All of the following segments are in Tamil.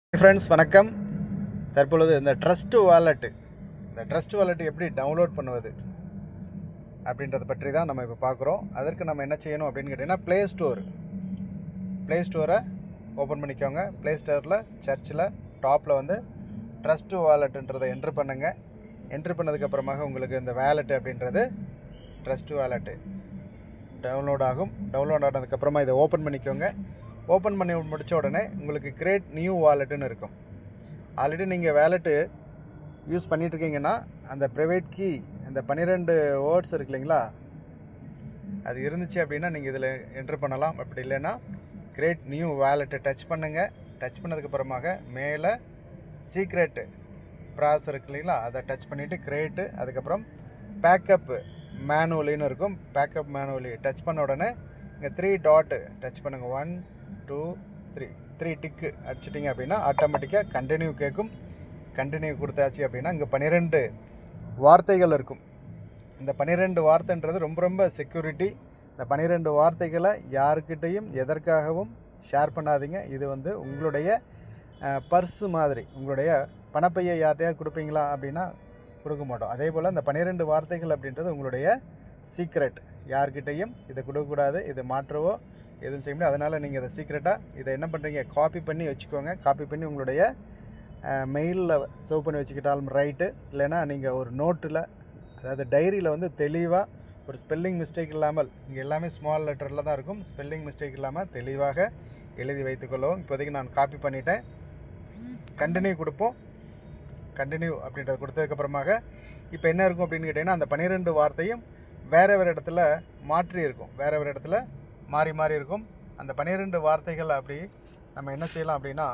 ஃப்ரெண்ட்ஸ் வணக்கம் தற்பொழுது இந்த ட்ரஸ்ட் வாலெட்டு இந்த ட்ரஸ்ட் வாலெட் எப்படி டவுன்லோட் பண்ணுவது அப்படின்றத பற்றி தான் நம்ம இப்போ பார்க்குறோம் அதற்கு நம்ம என்ன செய்யணும் அப்படின்னு கேட்டிங்கன்னா ப்ளே ஸ்டோர் ப்ளே ஸ்டோரை ஓப்பன் பண்ணிக்கோங்க ப்ளே ஸ்டோரில் சர்ச்சில் டாப்பில் வந்து ட்ரஸ்ட் வாலெட்டுன்றதை என்ட்ரு பண்ணுங்கள் என்ட்ரு பண்ணதுக்கப்புறமாக உங்களுக்கு இந்த வேலெட் அப்படின்றது ட்ரஸ்ட் வாலெட்டு டவுன்லோட் ஆகும் டவுன்லோட் ஆனதுக்கப்புறமா இதை ஓப்பன் பண்ணிக்கோங்க ஓப்பன் பண்ணி முடித்த உடனே உங்களுக்கு கிரியேட் நியூ வாலெட்டுன்னு இருக்கும் ஆல்ரெடி நீங்கள் வேலெட்டு யூஸ் பண்ணிகிட்ருக்கீங்கன்னா அந்த ப்ரைவேட் கீ அந்த பன்னிரெண்டு வேர்ட்ஸ் இருக்கு இல்லைங்களா அது இருந்துச்சு அப்படின்னா நீங்கள் இதில் என்ட்ரு பண்ணலாம் அப்படி இல்லைன்னா கிரியேட் நியூ வேலெட்டை டச் பண்ணுங்கள் டச் பண்ணதுக்கப்புறமாக மேலே சீக்ரெட்டு ப்ராஸ் இருக்கு இல்லைங்களா அதை டச் பண்ணிவிட்டு கிரியேட்டு அதுக்கப்புறம் பேக்கப்பு மேனுவலின்னு இருக்கும் பேக்கப் மேனுவலி டச் பண்ண உடனே இங்கே த்ரீ டாட்டு டச் பண்ணுங்கள் one two three three tick அடிச்சிட்டிங்க அப்படின்னா ஆட்டோமேட்டிக்காக கண்டினியூ கேட்கும் கண்டினியூ கொடுத்தாச்சு அப்படின்னா இங்கே பன்னிரெண்டு வார்த்தைகள் இருக்கும் இந்த பன்னிரெண்டு வார்த்தைன்றது ரொம்ப ரொம்ப செக்யூரிட்டி இந்த பன்னிரெண்டு வார்த்தைகளை யாருக்கிட்டேயும் எதற்காகவும் ஷேர் பண்ணாதீங்க இது வந்து உங்களுடைய பர்ஸு மாதிரி உங்களுடைய பணப்பையை யார்கிட்டயா கொடுப்பீங்களா அப்படின்னா கொடுக்க மாட்டோம் அதே போல் இந்த பன்னிரெண்டு வார்த்தைகள் அப்படின்றது உங்களுடைய சீக்ரெட் யார்கிட்டையும் இதை கொடுக்கக்கூடாது இதை மாற்றவோ எதுவும் செய்ய முடியாது அதனால் நீங்கள் இதை சீக்ரெட்டாக இதை என்ன பண்ணுறீங்க காப்பி பண்ணி வச்சுக்கோங்க காப்பி பண்ணி உங்களுடைய மெயிலில் சேவ் பண்ணி வச்சுக்கிட்டாலும் ரைட்டு இல்லைன்னா நீங்கள் ஒரு நோட்டில் அதாவது டைரியில் வந்து தெளிவாக ஒரு ஸ்பெல்லிங் மிஸ்டேக் இல்லாமல் இங்கே எல்லாமே ஸ்மால் லெட்டரில் தான் இருக்கும் ஸ்பெல்லிங் மிஸ்டேக் இல்லாமல் தெளிவாக எழுதி வைத்துக்கொள்ளவும் இப்போதைக்கு நான் காப்பி பண்ணிட்டேன் கண்டினியூ கொடுப்போம் கண்டினியூ அப்படின்றத கொடுத்ததுக்கப்புறமாக இப்போ என்ன இருக்கும் அப்படின்னு கேட்டிங்கன்னா அந்த பன்னிரெண்டு வார்த்தையும் வேறு வேறு இடத்துல மாற்றி இருக்கும் வேறு வேறு இடத்துல மாறி மாறி இருக்கும் அந்த பன்னிரெண்டு வார்த்தைகள் அப்படி நம்ம என்ன செய்யலாம் அப்படின்னா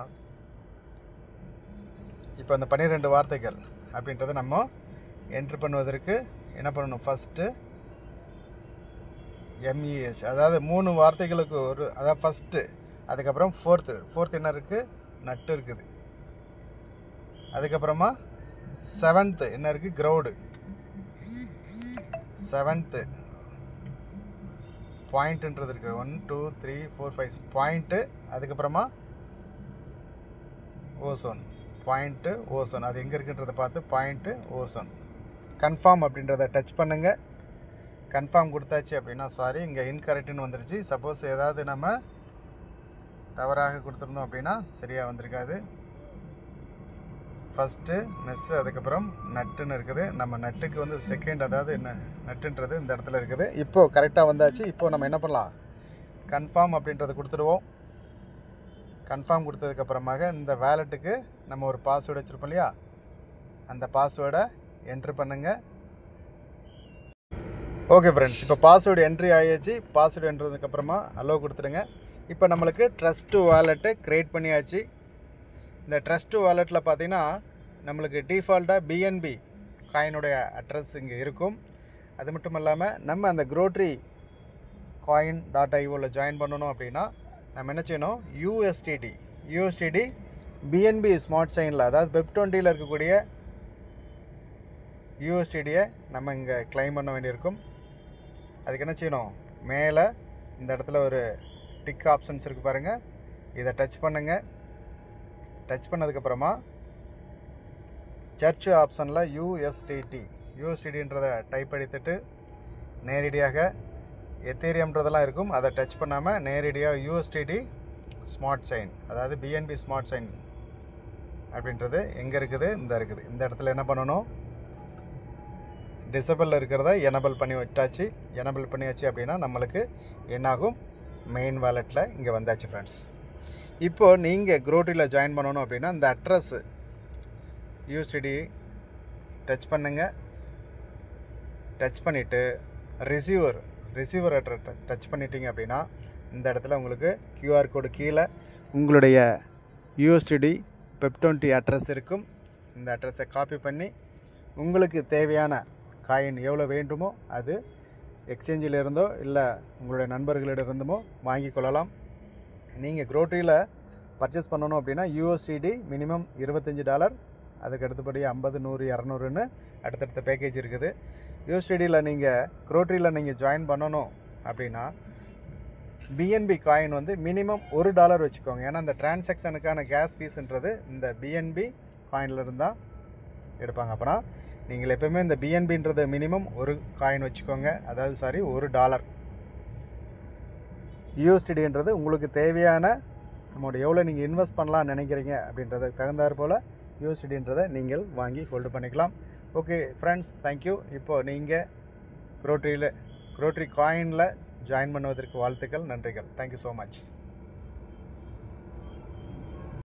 இப்போ அந்த பன்னிரெண்டு வார்த்தைகள் அப்படின்றத நம்ம என்ட்ரு பண்ணுவதற்கு என்ன பண்ணணும் ஃபஸ்ட்டு எம்இஎஸ் அதாவது மூணு வார்த்தைகளுக்கு ஒரு அதாவது ஃபஸ்ட்டு அதுக்கப்புறம் ஃபோர்த்து ஃபோர்த் என்ன இருக்குது நட்டு இருக்குது அதுக்கப்புறமா செவன்த்து என்ன இருக்குது க்ரௌடு செவன்த்து பாயிண்ட்டுன்றது இருக்குது one two three four five point அதுக்கப்புறமா ஓசோன் பாயிண்ட்டு ஓசோன் அது எங்கே இருக்குன்றதை பார்த்து பாயிண்ட்டு ஓசோன் கன்ஃபார்ம் அப்படின்றத டச் பண்ணுங்கள் கன்ஃபார்ம் கொடுத்தாச்சு அப்படின்னா சாரி இங்கே இன்கரெக்டுன்னு வந்துருச்சு சப்போஸ் ஏதாவது நம்ம தவறாக கொடுத்துருந்தோம் அப்படின்னா சரியாக வந்திருக்காது ஃபஸ்ட்டு மெஸ்ஸு அதுக்கப்புறம் நட்டுன்னு இருக்குது நம்ம நட்டுக்கு வந்து செகண்ட் அதாவது என்ன நட்டுன்றது இந்த இடத்துல இருக்குது இப்போது கரெக்டாக வந்தாச்சு இப்போது நம்ம என்ன பண்ணலாம் கன்ஃபார்ம் அப்படின்றத கொடுத்துடுவோம் கன்ஃபார்ம் கொடுத்ததுக்கப்புறமாக இந்த வேலெட்டுக்கு நம்ம ஒரு பாஸ்வேர்டு வச்சுருப்போம் இல்லையா அந்த பாஸ்வேர்டை என்ட்ரு பண்ணுங்கள் ஓகே ஃப்ரெண்ட்ஸ் இப்போ பாஸ்வேர்டு என்ட்ரி ஆகியாச்சு பாஸ்வேர்டு என்ட்ரதுக்கப்புறமா அலோவ் கொடுத்துடுங்க இப்போ நம்மளுக்கு ட்ரஸ்ட்டு வாலெட்டை க்ரியேட் பண்ணியாச்சு இந்த ட்ரஸ்ட்டு வாலெட்டில் பார்த்தீங்கன்னா நம்மளுக்கு டிஃபால்ட்டாக பிஎன்பி காயினுடைய அட்ரஸ் இங்கே இருக்கும் அது மட்டும் இல்லாமல் நம்ம அந்த க்ரோட்ரி காயின் டாட் ஐஓவில் ஜாயின் பண்ணணும் அப்படின்னா நம்ம என்ன செய்யணும் யூஎஸ்டிடி யூஎஸ்டிடி பிஎன்பி ஸ்மார்ட் சைனில் அதாவது வெப் டுவெண்ட்டியில் இருக்கக்கூடிய யூஎஸ்டிடியை நம்ம இங்கே கிளைம் பண்ண வேண்டியிருக்கும் அதுக்கு என்ன செய்யணும் மேலே இந்த இடத்துல ஒரு டிக் ஆப்ஷன்ஸ் இருக்குது பாருங்கள் இதை டச் பண்ணுங்கள் டச் பண்ணதுக்கப்புறமா சர்ச் ஆப்ஷனில் யூஎஸ்டிடி யூஎஸ்டிடின்றதை டைப் அடித்துட்டு நேரடியாக எத்தேரியம்ன்றதெல்லாம் இருக்கும் அதை டச் பண்ணாமல் நேரடியாக யூஎஸ்டிடி ஸ்மார்ட் சைன் அதாவது பிஎன்பி ஸ்மார்ட் சைன் அப்படின்றது எங்கே இருக்குது இந்த இருக்குது இந்த இடத்துல என்ன பண்ணணும் டிசபிள் இருக்கிறத எனபிள் பண்ணி விட்டாச்சு எனபிள் பண்ணியாச்சு அப்படின்னா நம்மளுக்கு என்னாகும் மெயின் வாலெட்டில் இங்கே வந்தாச்சு ஃப்ரெண்ட்ஸ் இப்போது நீங்கள் குரோட்டியில் ஜாயின் பண்ணணும் அப்படின்னா இந்த அட்ரஸ்ஸு யூஎஸ்டிடி டச் பண்ணுங்கள் டச் பண்ணிவிட்டு ரிசீவர் ரிசீவர் அட்ரஸ் டச் பண்ணிட்டீங்க அப்படின்னா இந்த இடத்துல உங்களுக்கு கியூஆர் கோடு கீழே உங்களுடைய யூஎஸ்டிடி பெப் டுவெண்ட்டி அட்ரஸ் இருக்கும் இந்த அட்ரஸை காப்பி பண்ணி உங்களுக்கு தேவையான காயின் எவ்வளோ வேண்டுமோ அது எக்ஸ்சேஞ்சில் இருந்தோ இல்லை உங்களுடைய நண்பர்களிடமிருந்துமோ வாங்கி கொள்ளலாம் நீங்கள் க்ரோட்ரியில் பர்ச்சேஸ் பண்ணணும் அப்படின்னா யூஎஸ்டிடி மினிமம் இருபத்தஞ்சி டாலர் அதுக்கு அடுத்தபடி ஐம்பது நூறு இரநூறுன்னு அடுத்தடுத்த பேக்கேஜ் இருக்குது யூஎஸ்டிடியில் நீங்கள் க்ரோட்ரியில் நீங்கள் ஜாயின் பண்ணணும் அப்படின்னா பிஎன்பி காயின் வந்து மினிமம் ஒரு டாலர் வச்சுக்கோங்க ஏன்னா அந்த டிரான்சாக்ஷனுக்கான கேஸ் ஃபீஸ்ன்றது இந்த பிஎன்பி காயினில் இருந்தால் எடுப்பாங்க அப்போனா நீங்கள் எப்போவுமே இந்த பிஎன்பின்றது மினிமம் ஒரு காயின் வச்சுக்கோங்க அதாவது சாரி ஒரு டாலர் யூஎஸ்டிடின்றது உங்களுக்கு தேவையான அமௌண்ட் எவ்வளோ நீங்கள் இன்வெஸ்ட் பண்ணலாம்னு நினைக்கிறீங்க அப்படின்றதுக்கு தகுந்தாற் போல் யூஎஸ்டிடின்றதை நீங்கள் வாங்கி ஹோல்டு பண்ணிக்கலாம் ஓகே ஃப்ரெண்ட்ஸ் தேங்க்யூ இப்போது நீங்கள் க்ரோட்ரியில் க்ரோட்ரி காயினில் ஜாயின் பண்ணுவதற்கு வாழ்த்துக்கள் நன்றிகள் தேங்க்யூ ஸோ மச்